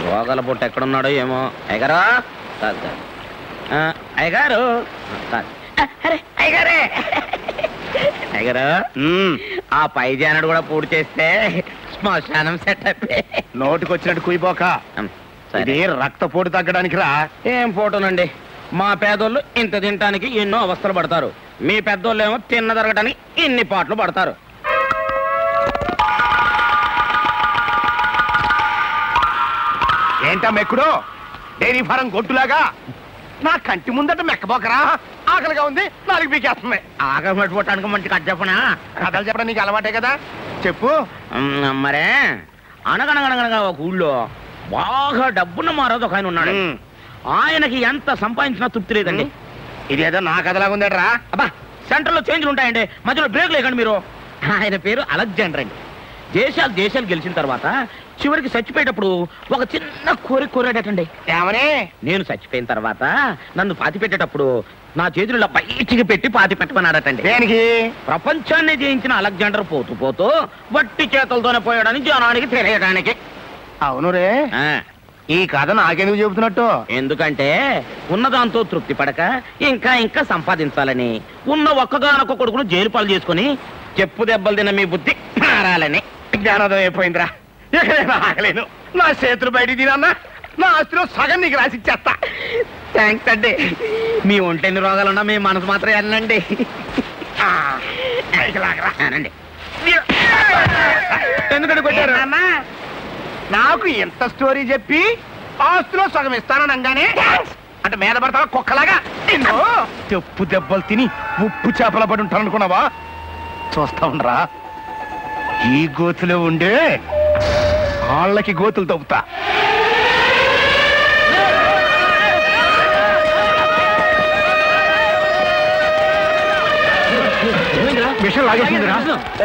రోగాల పుట్ట ఎక్కడున్నాడో ఏమో అయ్యగారు కాదు కాదు ఆ, అయ్యగారు కాదు ఆ, అరే అయ్యగారే అయ్యగారు ఆ పై జానడు కూడా పూర్తి చేస్తే శ్మశానం సెటప్ నోటికి వచ్చినట్టు కుయిపోక ఇది రక్తపోటు తగ్గడానికి రా ఏం ఫోటోనండి మా పేదోళ్ళు ఇంత తినటానికి ఎన్నో అవస్థలు పడతారు మీ పెద్దోళ్ళు ఏమో తిన్న తరగటానికి ఇన్ని పాటలు పడతారు ఏంటా మెక్కుడు డైరీ ఫారం గొట్టులాగా నా కంటి ముందట మెక్కబోకరా ఆకలిగా ఉంది నాలుగు పీకేస్తుంది ఆకలి పట్టుకోవటానికి మంచి కట్ చెప్పనా కథలు చెప్పడం నీకు అలవాటే కదా చెప్పు మ్, మరే అనగనగనగనగా ఒక ఊళ్ళో బాగా డబ్బున్న మారోజు ఒక ఆయన ఉన్నాడు మ్. ఆయనకి ఎంత సంపాదించినా తృప్తి లేదండి ఇదేదో నా కథలాగా ఉందట్రా అబ్బా సెంటర్లో చేంజ్లు ఉంటాయండి మధ్యలో బ్రేక్ లేకండి మీరు ఆయన పేరు అలెగ్జాండర్ అండి దేశాలు దేశాలు గెలిచిన తర్వాత చివరికి చచ్చిపోయేటప్పుడు ఒక చిన్న కోరిక కోరాడటండి ఏమని నేను చచ్చిపోయిన తర్వాత నన్ను పాతి పెట్టేటప్పుడు నా చేతులు ఇలా బయటికి పెట్టి పాతి పెట్టమన్నాడటండి దేనికి ప్రపంచాన్ని జయించిన అలెగ్జాండర్ పోతూ పోతూ వట్టి చేతులతోనే పోయాడని జనానికి తెలియడానికి అవును రే ఆ, ఈ కథ నాకెందుకు చెబుతున్నట్టు ఎందుకంటే ఉన్నదాంతో తృప్తి పడక ఇంకా ఇంకా సంపాదించాలని ఉన్న ఒక్కగానొక్క కొడుకును జైలు పాలు చేసుకుని చెప్పు దెబ్బలు తిన్న మీ బుద్ధి మారాలని జ్ఞానోదయం అయిపోయిందిరా ఇక నేను ఆగలేను నా చేతులు బయట తినన్నా నా ఆస్తిలో సగం నీకు రాసిచ్చేస్తా థ్యాంక్స్ అండి మీ ఒంటెన్ని రోగాలున్నా మీ మనసు మాత్రం వెళ్ళండి ఆ, పైకి లాగరా. అనండి ఎందుకంటే కొట్టారు ఏంటన్నా? నాకు ఎంత స్టోరీ చెప్పి ఆస్తిలో సగం ఇస్తానని అనగానే అంటే మీద పడతావా కుక్కలాగా నిన్ను చెప్పు దెబ్బలు తిని ఉప్పు చేపల పడి ఉంటాను అనుకున్నావా చూస్తా ఉండరా ఈ గోతులో ఉండే వాళ్ళకి గోతులు తవ్వుతా విషయం లాగేసిందిరా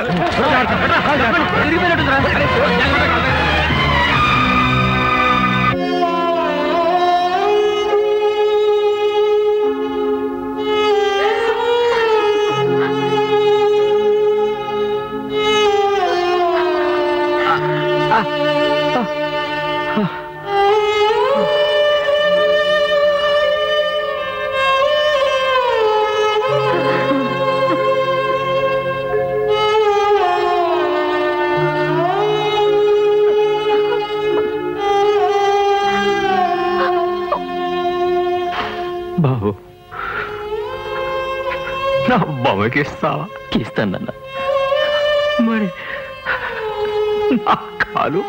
బాబు నా బొమ్మకి ఇస్తావా ఇస్తానన్న మరి నా కాలు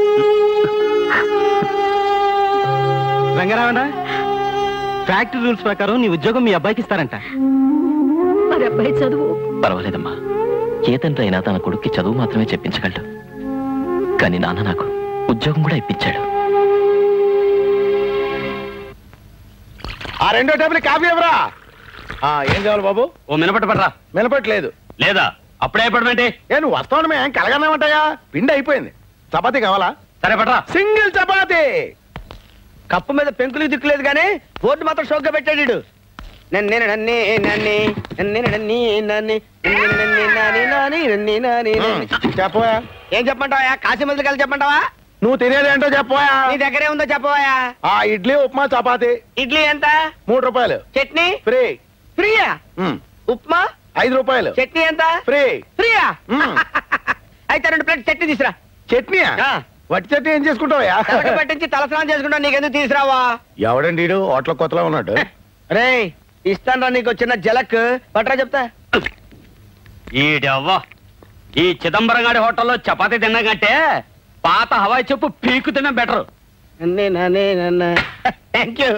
రంగరావణ ఫ్యాక్టరీ రూల్స్ ప్రకారం నీ ఉద్యోగం మీ అబ్బాయికి ఇస్తారంట మరి అబ్బాయి చదువు పర్వాలేదమ్మా ఏ తండ్రి అయినా తన కొడుక్కి చదువు మాత్రమే చెప్పించగలడు కానీ నాన్న నాకు ఉద్యోగం కూడా ఇప్పించాడు ఆ రెండో టేబుల్ కాఫీ ఎవరా ఏం కావాలి బాబు ఓ మినపట్టు పడరా నిలబట్టలేదు లేదా అప్పుడే పడమేంటి ఏ నువ్వు వస్తావు మేము కలగన్నామంటాయా పిండి అయిపోయింది చపాతీ కావాలా సరే పడరా సింగిల్ చపాతీ కప్పు మీద పెంకులు దిక్కులేదు కానీ బోర్డు మాత్రం షోక్గా పెట్టాడు నన్నే నన్నే నన్నే నన్నే నన్నే నన్నే నన్నే నన్నే నాని నాని నన్నే నాని నాని. చెప్పవా ఏం చెప్పమంటావా కాశీ మందులు కలిసి చెప్పమంటావా నువ్వు తినేది ఏంటో చెప్పవా నీ దగ్గరే ఉందో చెప్పవా ఆ ఇడ్లీ ఉప్మా చపాతీ ఇడ్లీ ఎంత మూడు రూపాయలు చట్నీ ఫ్రీ ఫ్రీయా మ్. ఉప్మా ఐదు రూపాయలు చట్నీ ఎంత ఫ్రీ ఫ్రీయా మ్. అయితే రెండు ప్లేట్ చట్నీ తీసురా చట్నీ ఆ. వట్టి చట్నీ ఏం చేసుకుంటావా తలకి పట్టించి తలస్నానం చేసుకుంటా నీకెందుకు తీసురావా ఎవడండి వీడు హోటల్ కొత్తలో ఉన్నాడు రే ఇస్తాను నీకు చిన్న జలక్ పట్రా చెప్తా ఈడవ్వ ఈ చిదంబరం గారి హోటల్లో చపాతీ తిన్నా కంటే పాత హవాయి చెప్పు పీకు తిన్నా బెటర్ నన్నే నన్నే నన్న థ్యాంక్ యూ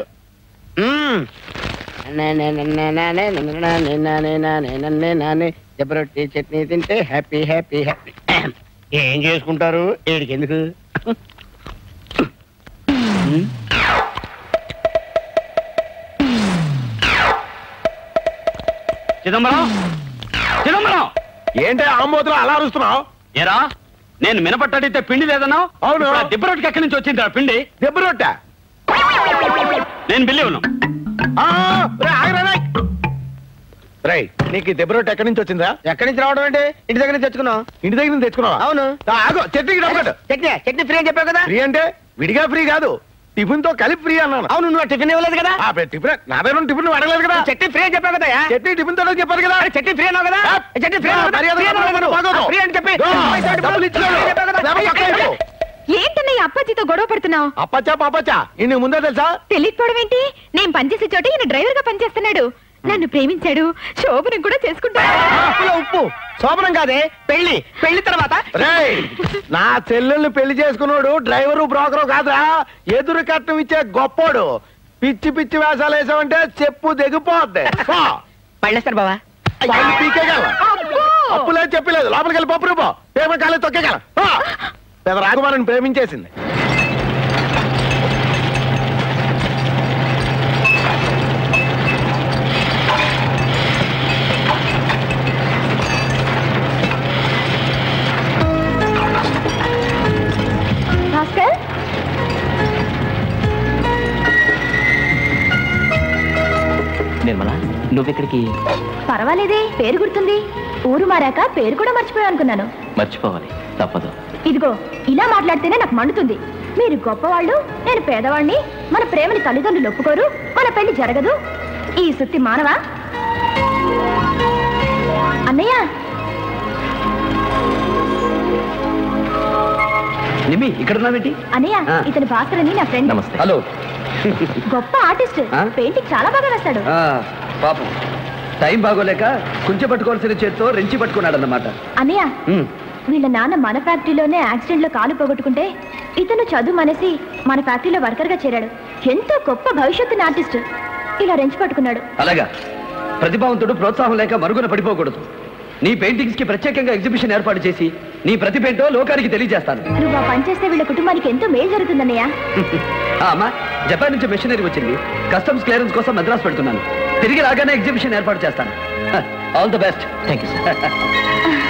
రొట్టి చట్నీ తింటే హ్యాపీ హ్యాపీ హ్యాపీ ఏం చేసుకుంటారు ఏడికి ఎందుకు చిదంబరం చిదంబరం ఏంటి ఆంబోతులు అలా అరుస్తున్నావు ఏరా నేను మినపట్టడితే పిండి లేదన్నావు అవును. ఇప్పుడు ఆ దిబ్బ రొట్టెకి ఎక్కడి నుంచి వచ్చింది ఆ పిండి దెబ్బ రొట్టె నేను బిల్లి ఉన్నాను ఆ, రే, ఆగరా, రే. రేయ్ నీకు ఈ దెబ్బ రొట్టె ఎక్కడి నుంచి వచ్చిందా ఎక్కడి నుంచి రావడం ఏంటి ఇంటి దగ్గర నుంచి తెచ్చుకున్నాం ఇంటి దగ్గర నుంచి తెచ్చుకున్నావా అవును ఆ, ఆగు చట్నీకి డబ్బు కట్టు చట్నీ చట్నీ ఫ్రీ అని చెప్పావు కదా ఫ్రీ అంటే విడిగా ఫ్రీ కాదు టిఫిన్ తో కలిపి ఫ్రీ అన్నాను అవును నువ్వు టిఫిన్ ఇవ్వలేదు కదా ఆ, పె- టిఫిన్ నా దగ్గర ఉన్న టిఫిన్ నువ్వు అడగలేదు కదా చట్నీ ఫ్రీ అని చెప్పావు కదా చట్నీ టిఫిన్ తో చెప్పారు కదా చట్నీ ఫ్రీ అన్నావు కదా ఆ, చట్నీ ఫ్రీ ఆ, అన్నావు కదా? మర్యాద ఫ్రీ అన్నావు కదా? బాగోదు. ఫ్రీ అని చెప్పి దో, డబ్బులు ఇచ్చాడు. చెప్పావు కదా? లేకపోతే పక్కన ఇవ్వు. ఏంటన్నయ్య అప్పాజీతో గొడవ పడుతున్నావు అప్పచ్చా పాపచ్చా ఇన్ని ముందే తెలుసా తెలియకపోవడం ఏంటి నేను పనిచేసే చోట ఈయన డ్రైవర్ గా పనిచేస్తున్నాడు నన్ను ప్రేమించాడు శోభనం కూడా చేసుకుంటాడు ఆ, ఉప్పులో ఉప్పు శోభనం కాదే పెళ్లి పెళ్లి తర్వాత రేయ్ నా చెల్లెల్ని పెళ్లి చేసుకున్నాడు డ్రైవరు బ్రోకరు కాదురా ఎదురు కట్నం ఇచ్చే గొప్పోడు పిచ్చి పిచ్చి వేషాలు వేసావంటే చెప్పు దిగిపోద్ది పో. పళ్ళేస్తారు బావా పళ్ళు పీకేగల అబ్బో! అప్పులేదు చెప్పలేదు లోపలికి వెళ్ళి పప్పు రూపో పేమ కాలే తొక్కేగల పో. పెద్ద రాకుమారిని ప్రేమించేసింది భాస్కర్ నిర్మల నువ్వెక్కడికి పర్వాలేదే పేరు గుర్తుంది ఊరు మారాక పేరు కూడా మర్చిపోయా అనుకున్నాను మర్చిపోవాలి తప్పదు ఇదిగో ఇలా మాట్లాడితేనే నాకు మండుతుంది మీరు గొప్పవాళ్ళు నేను పేదవాణ్ణి మన ప్రేమని తల్లిదండ్రులు ఒప్పుకోరు మన పెళ్లి జరగదు ఈ సుత్తి మానవా అన్నయ్య నిమ్మి ఇక్కడ ఉన్నావేంటి అన్నయ్య ఆ. ఇతని భాస్కర్ అని నా ఫ్రెండ్ నమస్తే హలో గొప్ప ఆర్టిస్ట్ ఆ? పెయింటింగ్ చాలా బాగా వేస్తాడు పాపం టైం బాగోలేక కుంచె పట్టుకోవాల్సిన చేత్తో రెంచి పట్టుకున్నాడు అన్నమాట అన్నయ్య వీళ్ళ నాన్న మన ఫ్యాక్టరీలోనే యాక్సిడెంట్ లో కాలు పోగొట్టుకుంటే ఇతను చదువు మనేసి మన ఫ్యాక్టరీలో వర్కర్ గా చేరాడు ఎంతో గొప్ప భవిష్యత్తుని ఆర్టిస్ట్ ఇలా రెంచి పట్టుకున్నాడు అలాగా ప్రతిభావంతుడు ప్రోత్సాహం లేక మరుగున పడిపోకూడదు నీ పెయింటింగ్స్ కి ప్రత్యేకంగా ఎగ్జిబిషన్ ఏర్పాటు చేసి నీ ప్రతిభేంటో లోకానికి తెలియజేస్తాను నువ్వు ఆ పని చేస్తే వీళ్ళ కుటుంబానికి ఎంతో మేలు జరుగుతుందన్నయ్య ఆ, అమ్మా జపాన్ నుంచి మెషినరీ వచ్చింది కస్టమ్స్ క్లియరెన్స్ కోసం మద్రాసు పెడుతున్నాను తిరిగి రాగానే ఎగ్జిబిషన్ ఏర్పాటు చేస్తాను all the best thank you sir